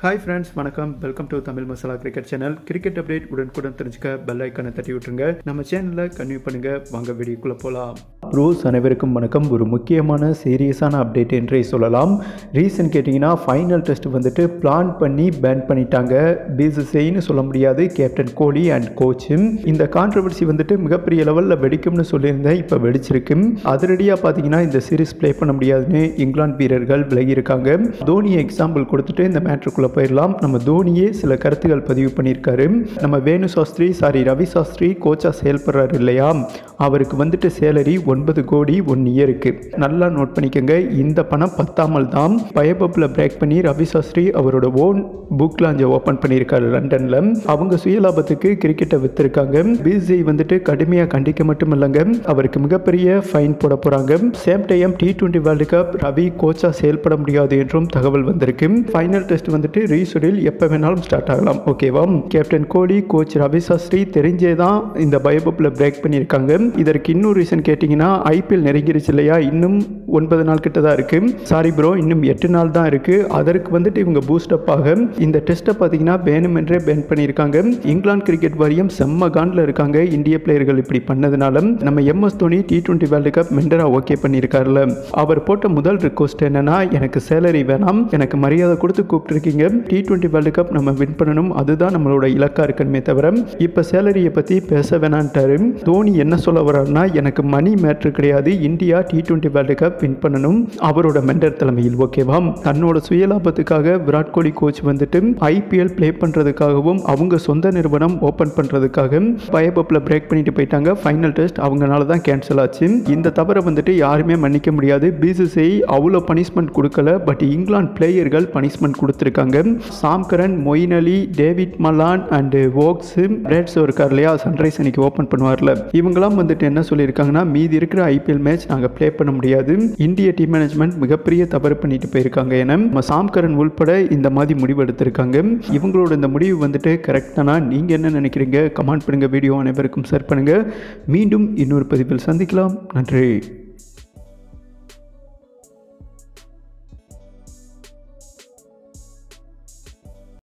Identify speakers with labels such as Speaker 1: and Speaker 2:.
Speaker 1: hi friends வணக்கம் welcome to Tamil Masala cricket channel cricket update உடனுக்குடன் தெரிஞ்சுக்க பெல் ஐக்கானை தட்டி விட்டுருங்க நம்ம சேனலில் கன்வியூ பண்ணுங்க வாங்க வீடியோக்குள்ளே போகலாம் ப்ரோஸ் அனைவருக்கும் வணக்கம் ஒரு முக்கியமான சீரியஸான அப்டேட் என்றே சொல்லலாம் ரீசன் கேட்டிங்கன்னா ஃபைனல் டெஸ்ட் வந்துட்டு பிளான் பண்ணி பேன் பண்ணிட்டாங்க பிசிசிஐன்னு சொல்ல முடியாது கேப்டன் கோலி அண்ட் கோச்சும் இந்த கான்ட்ரவர்சி வந்துட்டு மிகப்பெரிய லெவலில் வெடிக்கும்னு சொல்லியிருந்தேன் இப்போ வெடிச்சிருக்கு அதிரடியாக பார்த்தீங்கன்னா இந்த சீரிஸ் ப்ளே பண்ண முடியாதுன்னு இங்கிலாந்து வீரர்கள் விலகி இருக்காங்க தோனியை எக்ஸாம்பிள் கொடுத்துட்டு இந்த மேட்ருக்குள்ளே போயிடலாம் நம்ம தோனியே சில கருத்துக்கள் பதிவு பண்ணியிருக்காரு நம்ம வேணு சாஸ்திரி சாரி ரவி சாஸ்திரி கோச்சா செயல்படுறாரு இல்லையா அவருக்கு வந்துட்டு சேலரி ஒன்பது கோடி ஒன் இயருக்கு நல்லா நோட் பண்ணிக்கோங்க இந்த பணம் பத்தாமல் தான் பயபப்பில் பிரேக் பண்ணி ரவி சாஸ்திரி அவரோட ஓன் புக் லாஞ்சை ஓப்பன் பண்ணியிருக்காரு லண்டனில் அவங்க சுயலாபத்துக்கு கிரிக்கெட்டை விற்றுருக்காங்க பிசிஐ வந்துட்டு கடுமையாக கண்டிக்க மட்டும் இல்லைங்க அவருக்கு மிகப்பெரிய ஃபைன் போட போகிறாங்க same time T twenty world cup Ravi கோச்சா செயல்பட முடியாது என்றும் தகவல் வந்திருக்கு ஃபைனல் டெஸ்ட் வந்துட்டு ரீஷெடியூல் எப்போ வேணாலும் ஸ்டார்ட் ஆகலாம் ஓகேவா கேப்டன் கோலி கோச் ரவி சாஸ்திரி தெரிஞ்சே தான் இந்த பயபப்பில் பிரேக் பண்ணியிருக்காங்க இதற்கு இன்னொரு ரீசன் கேட்டிங்கன்னா ஐபிஎல் நெருங்கிருச்சு இல்லையா இன்னும் ஒன்பது நாள் கிட்ட தான் இருக்கு சாரி ப்ரோ இன்னும் எட்டு நாள் தான் இருக்கு அதற்கு வந்துட்டு இவங்க பூஸ்டப் ஆக இந்த டெஸ்ட்டை பார்த்தீங்கன்னா வேணுமென்றே பேன் பண்ணியிருக்காங்க இங்கிலாந்து கிரிக்கெட் வாரியம் செம்ம காண்டில் இருக்காங்க இந்திய பிளேயர்கள் இப்படி பண்ணதுனால நம்ம MS Dhoni T twenty world cup மெண்டரா ஓகே பண்ணியிருக்காருல அவர் போட்ட முதல் ரிக்வஸ்ட் என்னன்னா எனக்கு சேலரி வேணாம் எனக்கு மரியாதை கொடுத்து கூப்பிட்டுருக்கீங்க டி டுவெண்ட்டி வேர்ல்டு கப் நம்ம வின் பண்ணணும் அதுதான் நம்மளோட இலக்கா இருக்கணுமே தவிர இப்போ சேலரியை பற்றி பேச வேணான்ட்டாரு தோனி என்ன சொல்ல வர்றாருன்னா எனக்கு மணி மேட்ரு கிடையாது India T twenty world cup win பண்ணணும் அவரோட மெண்டர் தலைமையில் ஓகேவா தன்னோட சுயலாபத்துக்காக விராட் கோலி கோச் வந்துட்டு ஐபிஎல் ப்ளே பண்ணுறதுக்காகவும் அவங்க சொந்த நிறுவனம் ஓப்பன் பண்ணுறதுக்காக பயபப்பில் பிரேக் பண்ணிட்டு போயிட்டாங்க ஃபைனல் டெஸ்ட் அவங்கனால தான் கேன்சல் ஆச்சு இந்த தவறை வந்துட்டு யாருமே மன்னிக்க முடியாது பிசிசிஐ அவ்வளோ பனிஷ்மெண்ட் கொடுக்கல பட் இங்கிலாந்து பிளேயர்கள் பனிஷ்மெண்ட் கொடுத்துருக்காங்க Sam Curran Moeen Ali David Malan and Woakes ரேட்ஸ் இருக்கார் இல்லையா சன்ரைஸ் அன்னைக்கு ஓப்பன் பண்ணுவார்ல இவங்களாம் வந்துட்டு என்ன சொல்லியிருக்காங்கன்னா மீதி இருக்கிற ஐபிஎல் மேட்ச் நாங்கள் ப்ளே பண்ண முடியாது இந்திய டீம் மேனேஜ்மெண்ட் மிகப்பெரிய தவறு பண்ணிட்டு போயிருக்காங்க ஏன்னா நம்ம சாம்கரன் உள்பட இந்த மாதிரி முடிவு எடுத்திருக்காங்க இவங்களோட இந்த முடிவு வந்துட்டு கரெக்டானா நீங்கள் என்ன நினைக்கிறீங்க கமெண்ட் பண்ணுங்கள் வீடியோ அனைவருக்கும் ஷேர் பண்ணுங்கள் மீண்டும் இன்னொரு பதிவில் சந்திக்கலாம் நன்றி